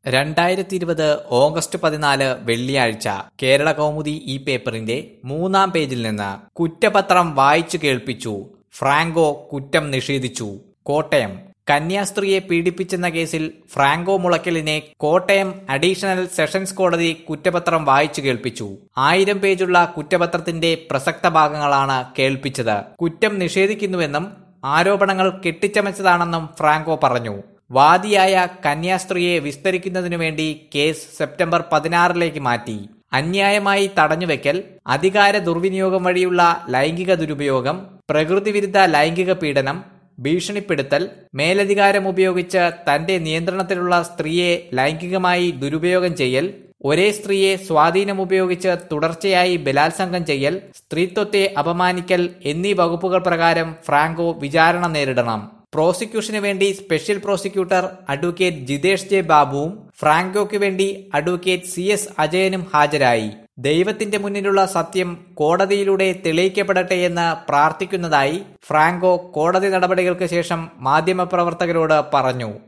രണ്ടായിരത്തി ഇരുപത് ഓഗസ്റ്റ് പതിനാല് വെള്ളിയാഴ്ച കേരള കൗമുദി ഈ പേപ്പറിന്റെ മൂന്നാം പേജിൽ നിന്ന് കുറ്റപത്രം വായിച്ചു കേൾപ്പിച്ചു ഫ്രാങ്കോ കുറ്റം നിഷേധിച്ചു കോട്ടയം കന്യാസ്ത്രീയെ പീഡിപ്പിച്ചെന്ന കേസിൽ ഫ്രാങ്കോ മുളയ്ക്കലിനെ കോട്ടയം അഡീഷണൽ സെഷൻസ് കോടതി കുറ്റപത്രം വായിച്ചു കേൾപ്പിച്ചു ആയിരം പേജുള്ള കുറ്റപത്രത്തിന്റെ പ്രസക്ത ഭാഗങ്ങളാണ് കേൾപ്പിച്ചത് കുറ്റം നിഷേധിക്കുന്നുവെന്നും ആരോപണങ്ങൾ കെട്ടിച്ചമച്ചതാണെന്നും ഫ്രാങ്കോ പറഞ്ഞു വാദിയായ കന്യാസ്ത്രീയെ വിസ്തരിക്കുന്നതിനു വേണ്ടി കേസ് സെപ്റ്റംബർ പതിനാറിലേക്ക് മാറ്റി അന്യായമായി തടഞ്ഞുവെക്കൽ അധികാര ദുർവിനിയോഗം വഴിയുള്ള ലൈംഗിക ദുരുപയോഗം പ്രകൃതിവിരുദ്ധ ലൈംഗിക പീഡനം ഭീഷണിപ്പെടുത്തൽ മേലധികാരം ഉപയോഗിച്ച് തന്റെ നിയന്ത്രണത്തിലുള്ള സ്ത്രീയെ ലൈംഗികമായി ദുരുപയോഗം ചെയ്യൽ ഒരേ സ്ത്രീയെ സ്വാധീനമുപയോഗിച്ച് തുടർച്ചയായി ബലാത്സംഗം ചെയ്യൽ സ്ത്രീത്വത്തെ അപമാനിക്കൽ എന്നീ വകുപ്പുകൾ പ്രകാരം ഫ്രാങ്കോ വിചാരണ നേരിടണം പ്രോസിക്യൂഷന് വേണ്ടി special prosecutor advocate Jithesh J ബാബുവും ഫ്രാങ്കോയ്ക്ക് വേണ്ടി അഡ്വക്കേറ്റ് സി എസ് അജയനും ഹാജരായി ദൈവത്തിന്റെ മുന്നിലുള്ള സത്യം കോടതിയിലൂടെ തെളിയിക്കപ്പെടട്ടെ എന്ന് പ്രാർത്ഥിക്കുന്നതായി ഫ്രാങ്കോ കോടതി നടപടികൾക്ക് ശേഷം മാധ്യമപ്രവർത്തകരോട് പറഞ്ഞു